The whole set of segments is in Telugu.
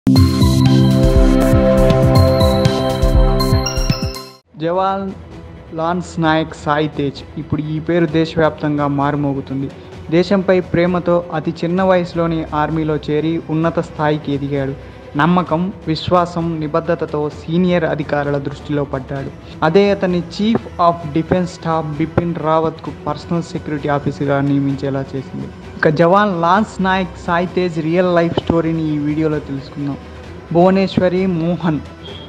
జవాన్ లాన్స్ నాయక్ సాయి తేజ్ ఇప్పుడు ఈ పేరు దేశవ్యాప్తంగా మారుమోగుతుంది దేశంపై ప్రేమతో అతి చిన్న వయసులోని ఆర్మీలో చేరి ఉన్నత స్థాయికి ఎదిగాడు నమ్మకం విశ్వాసం నిబద్ధతతో సీనియర్ అధికారుల దృష్టిలో పడ్డాడు అదే అతన్ని chief of defence staff Bipin రావత్కు పర్సనల్ సెక్యూరిటీ ఆఫీసర్గా నియమించేలా చేసింది ఇక jawan lance Naik Sai Tej real life స్టోరీని ఈ వీడియోలో తెలుసుకుందాం భువనేశ్వరి మోహన్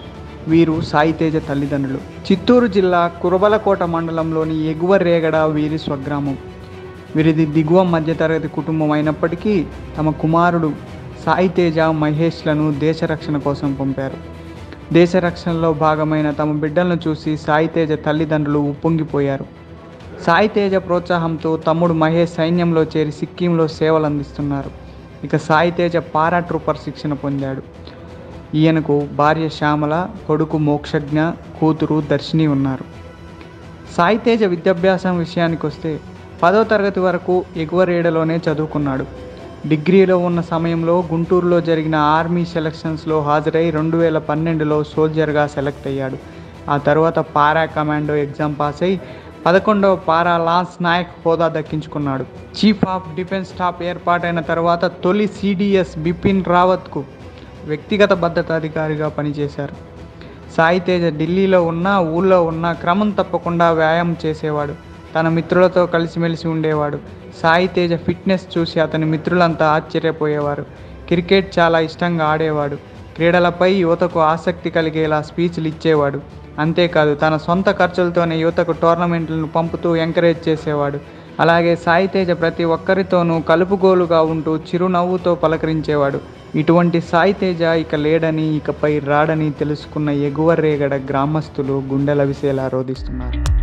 వీరు సాయి తేజ తల్లిదండ్రులు చిత్తూరు జిల్లా కురబలకోట మండలంలోని ఎగువ రేగడ వీరి స్వగ్రామం వీరిది దిగువ మధ్యతరగతి కుటుంబం అయినప్పటికీ తమ కుమారుడు సాయి తేజ మహేష్లను దేశ రక్షణ కోసం పంపారు దేశ రక్షణలో భాగమైన తమ బిడ్డలను చూసి సాయి తేజ తల్లిదండ్రులు ఉప్పొంగిపోయారు సాయి తేజ ప్రోత్సాహంతో తమ్ముడు మహేష్ సైన్యంలో చేరి సిక్కింలో సేవలు అందిస్తున్నారు ఇక సాయి తేజ పారా ట్రూపర్ శిక్షణ పొందాడు ఈయనకు భార్య శ్యామల కొడుకు మోక్షజ్ఞ కూతురు దర్శిని ఉన్నారు సాయి తేజ విద్యాభ్యాసం విషయానికి వస్తే పదో తరగతి వరకు ఎగువ రేడలోనే చదువుకున్నాడు డిగ్రీలో ఉన్న సమయంలో గుంటూరులో జరిగిన ఆర్మీ సెలక్షన్స్లో హాజరై రెండు వేల పన్నెండులో సోల్జర్గా సెలెక్ట్ అయ్యాడు ఆ తర్వాత పారా కమాండో ఎగ్జామ్ పాస్ అయి పదకొండవ పారా లాన్స్ నాయక్ హోదా దక్కించుకున్నాడు చీఫ్ ఆఫ్ డిఫెన్స్ స్టాఫ్ ఏర్పాటైన తర్వాత తొలి సిడిఎస్ బిపిన్ రావత్కు వ్యక్తిగత భద్రత అధికారిగా పనిచేశారు సాయి తేజ ఢిల్లీలో ఉన్న ఊళ్ళో ఉన్న క్రమం తప్పకుండా వ్యాయామం చేసేవాడు తన మిత్రులతో కలిసిమెలిసి ఉండేవాడు సాయి తేజ ఫిట్నెస్ చూసి అతని మిత్రులంతా ఆశ్చర్యపోయేవారు క్రికెట్ చాలా ఇష్టంగా ఆడేవాడు క్రీడలపై యువతకు ఆసక్తి కలిగేలా స్పీచ్లు ఇచ్చేవాడు అంతేకాదు తన సొంత ఖర్చులతోనే యువతకు టోర్నమెంట్లను పంపుతూ ఎంకరేజ్ చేసేవాడు అలాగే సాయి తేజ ప్రతి ఒక్కరితోనూ కలుపుగోలుగా ఉంటూ చిరునవ్వుతో పలకరించేవాడు ఇటువంటి సాయి తేజ ఇక లేడని ఇకపై రాడని తెలుసుకున్న ఎగువ రేగడ గ్రామస్తులు గుండెల విసేలా రోధిస్తున్నారు